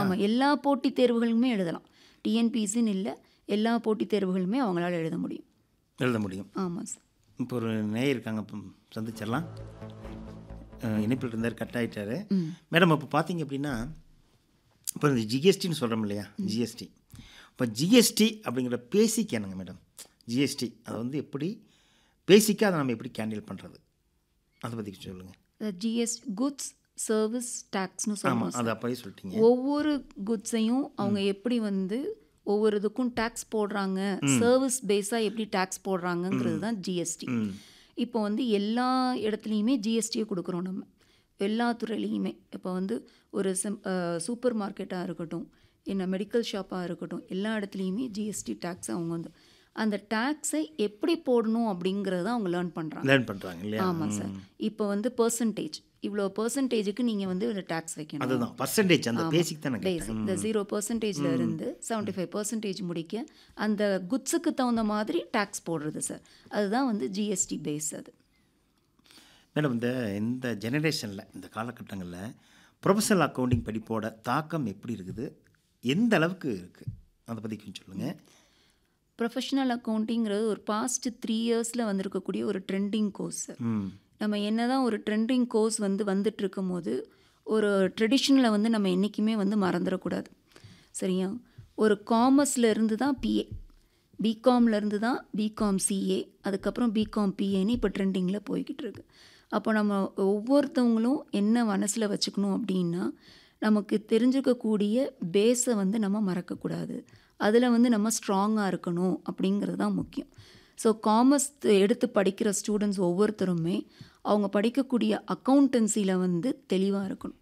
ஆமாம் எல்லா போட்டித் தேர்வுகளுமே எழுதலாம் டிஎன்பிசின்னு இல்லை எல்லா போட்டித் தேர்வுகளுமே அவங்களால எழுத முடியும் எழுத முடியும் ஆமாம் சார் இப்போ ஒரு நேயர் இருக்காங்க இப்போ சந்திச்சிடலாம் அஹ், இணைப்பில் இருந்தார் கட் ஆகிட்டாரு மேடம் இப்போ பார்த்தீங்க அப்படின்னா இப்போ இந்த ஜிஎஸ்டின்னு சொல்கிறோம் இல்லையா ஜிஎஸ்டி இப்போ ஜிஎஸ்டி அப்படிங்கிற பேசிக் என்னங்க மேடம் ஜிஎஸ்டி அதை வந்து எப்படி பேசிக்காக அதை நம்ம எப்படி கேண்டில் பண்ணுறது அதை பற்றி சொல்லுங்கள் ஜிஎஸ் குட்ஸ் சர்வீஸ் டேக்ஸ்னு சொல்லுவோம் ஆமாம் அது அப்போயே சொல்லிட்டீங்க ஒவ்வொரு குட்ஸையும் அவங்க எப்படி வந்து ஒவ்வொரு இதுக்கும் டேக்ஸ் போடுறாங்க சர்வீஸ் பேஸாக எப்படி டேக்ஸ் போடுறாங்கங்கிறது தான் ஜிஎஸ்டி இப்போ வந்து எல்லா இடத்துலையுமே ஜிஎஸ்டியை கொடுக்குறோம் நம்ம எல்லா துறையிலையுமே இப்போ வந்து ஒரு சிம் சூப்பர் மார்க்கெட்டாக இருக்கட்டும் என்ன மெடிக்கல் ஷாப்பாக இருக்கட்டும் எல்லா இடத்துலையுமே ஜிஎஸ்டி டேக்ஸ் அவங்க வந்து அந்த டேக்ஸை எப்படி போடணும் அப்படிங்கிறத அவங்க லேர்ன் பண்ணுறாங்க லேர்ன் பண்ணுறாங்க இல்லையா ஆமாம் சார் இப்போ வந்து பர்சன்டேஜ் இவ்வளோ பர்சன்டேஜுக்கு நீங்கள் வந்து ஒரு டேக்ஸ் வைக்கணும் அதுதான் பர்சன்டேஜ் அந்த பேசிக் தானே பேஸ் கேட்டேன் இந்த ஜீரோ பர்சன்டேஜில் இருந்து செவன்ட்டி ஃபைவ் பர்சன்டேஜ் முடிக்க அந்த குட்ஸுக்கு தகுந்த மாதிரி டேக்ஸ் போடுறது சார் அதுதான் வந்து ஜிஎஸ்டி பேஸ் அது மேடம் இந்த இந்த ஜெனரேஷனில் இந்த காலகட்டங்களில் ப்ரொஃபஷனல் அக்கௌண்டிங் படிப்போட தாக்கம் எப்படி இருக்குது எந்த அளவுக்கு இருக்குது அதை பற்றி கொஞ்சம் சொல்லுங்கள் ப்ரொஃபஷனல் அக்கௌண்டிங்கிறது ஒரு பாஸ்ட் த்ரீ இயர்ஸில் வந்திருக்கக்கூடிய ஒரு ட்ரெண்டிங் கோர்ஸ் சார் ம் நம்ம என்னதான் ஒரு ட்ரெண்டிங் கோர்ஸ் வந்து வந்துட்டு இருக்கும்போது ஒரு ட்ரெடிஷ்னலை வந்து நம்ம என்றைக்குமே வந்து மறந்துடக்கூடாது சரியா ஒரு காமர்ஸில் இருந்து தான் பிஏ பிகாம்ல இருந்து தான் பிகாம் சிஏ அதுக்கப்புறம் பிகாம் பிஏன்னு இப்போ ட்ரெண்டிங்கில் போய்கிட்டு இருக்கு அப்போ நம்ம ஒவ்வொருத்தவங்களும் என்ன மனசில் வச்சுக்கணும் அப்படின்னா நமக்கு தெரிஞ்சுக்கக்கூடிய பேஸை வந்து நம்ம மறக்கக்கூடாது அதில் வந்து நம்ம ஸ்ட்ராங்காக இருக்கணும் அப்படிங்கிறது தான் முக்கியம் ஸோ காமர்ஸ் எடுத்து படிக்கிற ஸ்டூடெண்ட்ஸ் ஒவ்வொருத்தருமே அவங்க படிக்கக்கூடிய அக்கௌண்டன்சியில் வந்து தெளிவாக இருக்கணும்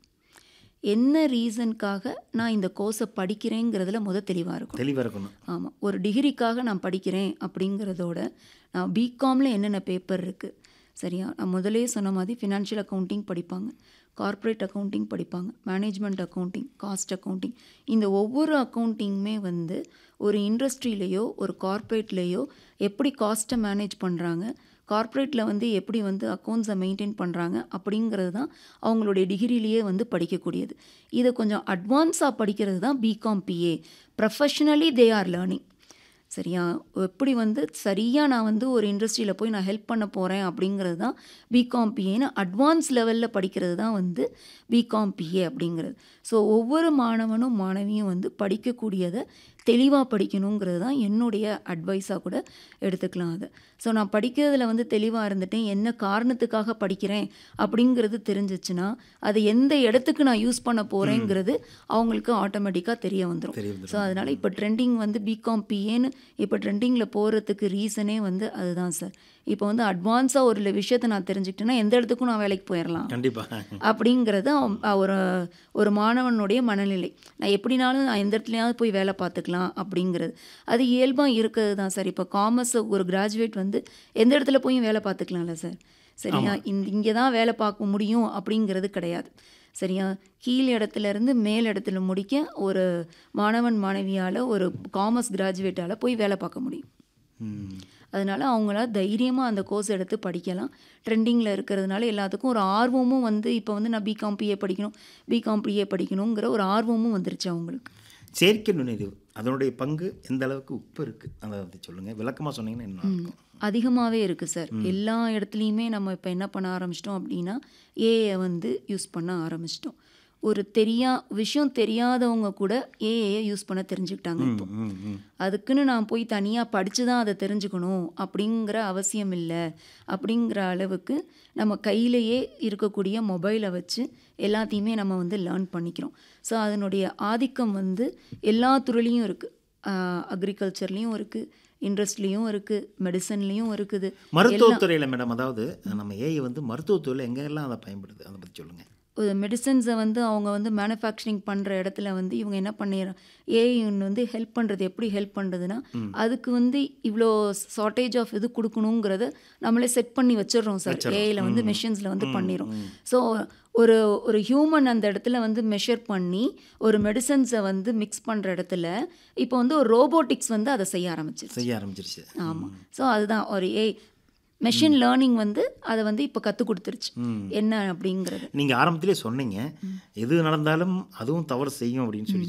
என்ன ரீசனுக்காக நான் இந்த கோர்ஸை படிக்கிறேங்கிறதுல முத தெளிவாக இருக்கணும் தெளிவாக இருக்கணும் ஆமாம் ஒரு டிகிரிக்காக நான் படிக்கிறேன் அப்படிங்கிறதோட நான் பிகாமில் என்னென்ன பேப்பர் இருக்குது சரியா நான் முதலே சொன்ன மாதிரி ஃபினான்ஷியல் அக்கௌண்டிங் படிப்பாங்க கார்ப்பரேட் அக்கௌண்டிங் படிப்பாங்க மேனேஜ்மெண்ட் அக்கௌண்டிங் காஸ்ட் அக்கௌண்டிங் இந்த ஒவ்வொரு அக்கௌண்டிங்குமே வந்து ஒரு இண்டஸ்ட்ரியிலையோ ஒரு கார்ப்பரேட்லேயோ எப்படி காஸ்ட்டை மேனேஜ் பண்ணுறாங்க கார்ப்பரேட்டில் வந்து எப்படி வந்து அக்கௌண்ட்ஸை மெயின்டைன் பண்ணுறாங்க அப்படிங்கிறது தான் அவங்களுடைய டிகிரிலேயே வந்து படிக்கக்கூடியது இதை கொஞ்சம் அட்வான்ஸாக படிக்கிறது தான் BCom PA professionally they are learning சரியா எப்படி வந்து சரியாக நான் வந்து ஒரு இண்டஸ்ட்ரியில் போய் நான் ஹெல்ப் பண்ண போகிறேன் அப்படிங்கிறது தான் பிகாம் பிஏன்னு அட்வான்ஸ் லெவலில் படிக்கிறது தான் வந்து பிகாம் பிஏ அப்படிங்கிறது ஸோ ஒவ்வொரு மாணவனும் மாணவியும் வந்து படிக்கக்கூடியதை தெளிவாக படிக்கணுங்கிறது தான் என்னுடைய அட்வைஸாக கூட எடுத்துக்கலாம் அதை ஸோ நான் படிக்கிறதுல வந்து தெளிவாக இருந்துட்டேன் என்ன காரணத்துக்காக படிக்கிறேன் அப்படிங்கிறது தெரிஞ்சிச்சுன்னா அது எந்த இடத்துக்கு நான் யூஸ் பண்ண போகிறேங்கிறது அவங்களுக்கு ஆட்டோமேட்டிக்காக தெரிய வந்துடும் தெரிய வந்துரும். ஸோ அதனால் இப்போ ட்ரெண்டிங் வந்து பிகாம் பிஏன்னு இப்போ ட்ரெண்டிங்கில் போகிறதுக்கு ரீசனே வந்து அதுதான் சார் இப்போ வந்து அட்வான்ஸாக ஒரு விஷயத்தை நான் தெரிஞ்சுக்கிட்டேன்னா எந்த இடத்துக்கும் நான் வேலைக்கு போயிடலாம் கண்டிப்பாக அப்படிங்கிறது அவன் அ- ஒரு ஒரு மாணவனுடைய மனநிலை நான் எப்படினாலும் நான் எந்த இடத்துலையாவது போய் வேலை பார்த்துக்கலாம் அப்படிங்கிறது அது இயல்பாக இருக்கிறது தான் சார் இப்போ காமர்ஸ் ஒரு கிராஜுவேட் வந்து எந்த இடத்துல போய் வேலை பார்த்துக்கலாம்ல சார் சரியா இந்த இங்கே தான் வேலை பார்க்க முடியும் அப்படிங்கிறது கிடையாது சரியா கீழ் இடத்துல இருந்து மேல் இடத்துல முடிக்க ஒரு மாணவன் மாணவியால் ஒரு காமர்ஸ் கிராஜுவேட்டால் போய் வேலை பார்க்க முடியும் ம் அதனால அவங்கள தைரியமாக அந்த கோர்ஸ் எடுத்து படிக்கலாம் ட்ரெண்டிங்கில் இருக்கிறதுனால எல்லாத்துக்கும் ஒரு ஆர்வமும் வந்து இப்போ வந்து நான் பிகாம் பிஏ படிக்கணும் பிகாம் பிஏ படிக்கணுங்கிற ஒரு ஆர்வமும் வந்துருச்சு அவங்களுக்கு செயற்கை நுண்ணறிவு அதனுடைய பங்கு எந்த அளவுக்கு உப்பு இருக்குது அதை பற்றி சொல்லுங்கள் விளக்கமாக சொன்னீங்கன்னா என்ன இருக்கும் அதிகமாகவே இருக்குது சார் எல்லா இடத்துலையுமே நம்ம இப்போ என்ன பண்ண ஆரம்பிச்சிட்டோம் அப்படின்னா ஏஐ வந்து யூஸ் பண்ண ஆரம்பிச்சிட்டோம் ஒரு தெரியா விஷயம் தெரியாதவங்க கூட ஏஐயை யூஸ் பண்ண தெரிஞ்சுக்கிட்டாங்க இப்போ ம் ம் அதுக்குன்னு நான் போய் தனியாக படித்து தான் அதை தெரிஞ்சுக்கணும் அப்படிங்கிற அவசியம் இல்லை அப்படிங்கிற அளவுக்கு நம்ம கையிலேயே இருக்கக்கூடிய மொபைலை வச்சு எல்லாத்தையுமே நம்ம வந்து லேர்ன் பண்ணிக்கிறோம் ஸோ அதனுடைய ஆதிக்கம் வந்து எல்லா துறையிலையும் இருக்குது அக்ரிகல்ச்சர்லேயும் இருக்குது இண்டஸ்ட்ரிலையும் இருக்குது மெடிசன்லேயும் இருக்குது மருத்துவத்துறையில் மேடம் அதாவது நம்ம ஏஐ வந்து மருத்துவத்துறையில் எங்கெல்லாம் அதை பயன்படுது அதை பற்றி சொல்லுங்கள் ஒரு மெடிசன்ஸை வந்து அவங்க வந்து மேனுஃபேக்சரிங் பண்ணுற இடத்துல வந்து இவங்க என்ன பண்ணிடுறாங்க ஏஐ வந்து ஹெல்ப் பண்ணுறது எப்படி ஹெல்ப் பண்ணுறதுன்னா அதுக்கு வந்து இவ்வளோ ஷார்ட்டேஜ் ஆஃப் இது கொடுக்கணுங்கிறத நம்மளே செட் பண்ணி வச்சிடுறோம் சார் ஏஐயில் வந்து மெஷின்ஸில் வந்து பண்ணிடும் ஸோ ஒரு ஒரு ஹியூமன் அந்த இடத்துல வந்து மெஷர் பண்ணி ஒரு மெடிசன்ஸை வந்து மிக்ஸ் பண்ணுற இடத்துல இப்போ வந்து ஒரு ரோபோட்டிக்ஸ் வந்து அதை செய்ய ஆரம்பிச்சிருச்சு செய்ய ஆரம்பிச்சிருச்சு ஆமாம் ஸோ அதுதான் ஒரு ஏ மெஷின் லேர்னிங் வந்து அதை வந்து இப்போ கற்றுக் கொடுத்துருச்சு என்ன அப்படிங்கிறது நீங்கள் ஆரம்பத்திலே சொன்னீங்க எது நடந்தாலும் அதுவும் தவறு செய்யும் அப்படின்னு சொல்லி